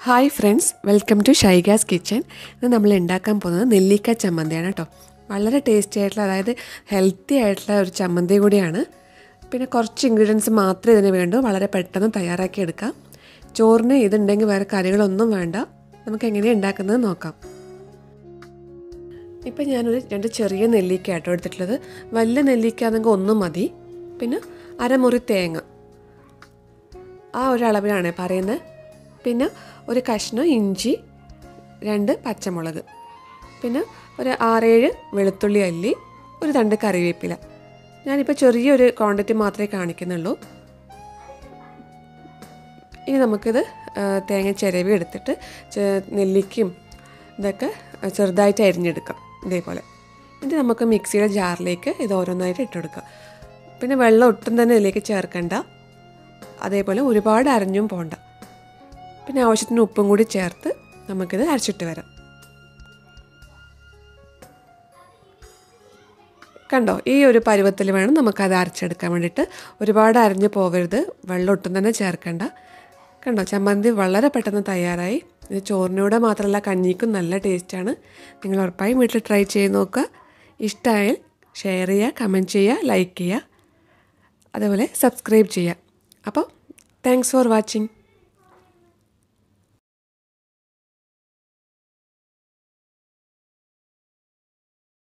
hi friends welcome to Shaiga's kitchen ഇത് നമ്മൾ ഉണ്ടാക്കാൻ പോകുന്നത് നെല്ലിക്ക ചമ്മന്തിയാണ് കേട്ടോ വളരെ ടേസ്റ്റി ആയിട്ടുള്ള അതായത് ഹെൽത്തി ആയിട്ടുള്ള ഒരു ചമ്മന്തി കൂടിയാണ് പിന്നെ കുറച്ച് ഇൻഗ്രീഡിയൻസ് മാത്രമേ ഇതിന് വേണ്ടൂ വളരെ പെട്ടെന്ന് തയ്യാറാക്കി എടുക്കാം ചോറിന് ഇതുണ്ടെങ്കിൽ വേറെ കറികളൊന്നും വേണ്ട നമുക്ക് എങ്ങനെയാണ് ഉണ്ടാക്കുന്നത് നോക്കാം ഇപ്പം ഞാനൊരു രണ്ട് ചെറിയ നെല്ലിക്ക ആട്ടോ എടുത്തിട്ടുള്ളത് വലിയ നെല്ലിക്ക ആണെങ്കിൽ ഒന്നും മതി പിന്നെ അരമുറി തേങ്ങ ആ ഒരു അളവിലാണ് പറയുന്നത് പിന്നെ ഒരു കഷ്ണം ഇഞ്ചി രണ്ട് പച്ചമുളക് പിന്നെ ഒരു ആറേഴ് വെളുത്തുള്ളി അല്ലി ഒരു തണ്ട് കറിവേപ്പില ഞാനിപ്പോൾ ചെറിയൊരു ക്വാണ്ടിറ്റി മാത്രമേ കാണിക്കുന്നുള്ളൂ ഇനി നമുക്കിത് തേങ്ങ ചിരവി എടുത്തിട്ട് നെല്ലിക്കും ഇതൊക്കെ ചെറുതായിട്ട് അരിഞ്ഞെടുക്കാം ഇതേപോലെ എന്നിട്ട് നമുക്ക് മിക്സിയുടെ ജാറിലേക്ക് ഇത് ഓരോന്നായിട്ട് ഇട്ടെടുക്കാം പിന്നെ വെള്ളം ഒട്ടും തന്നെ ഇതിലേക്ക് ചേർക്കണ്ട അതേപോലെ ഒരുപാട് അരഞ്ഞും പോണ്ട പിന്നെ ആവശ്യത്തിന് ഉപ്പും കൂടി ചേർത്ത് നമുക്കിത് അരച്ചിട്ട് വരാം കണ്ടോ ഈ ഒരു പരുവത്തിൽ വേണം നമുക്കത് അരച്ചെടുക്കാൻ വേണ്ടിയിട്ട് ഒരുപാട് അരഞ്ഞു പോവരുത് വെള്ളം ഒട്ടും തന്നെ ചേർക്കണ്ട കണ്ടോ ചമ്മന്തി വളരെ പെട്ടെന്ന് തയ്യാറായി ഇത് ചോറിനൂടെ മാത്രമല്ല കഞ്ഞിക്കും നല്ല ടേസ്റ്റാണ് നിങ്ങൾ ഉറപ്പായും വീട്ടിൽ ട്രൈ ചെയ്ത് നോക്കുക ഇഷ്ടമായാൽ ഷെയർ ചെയ്യുക കമൻറ്റ് ചെയ്യുക ലൈക്ക് ചെയ്യുക അതേപോലെ സബ്സ്ക്രൈബ് ചെയ്യുക അപ്പോൾ താങ്ക്സ് ഫോർ വാച്ചിങ്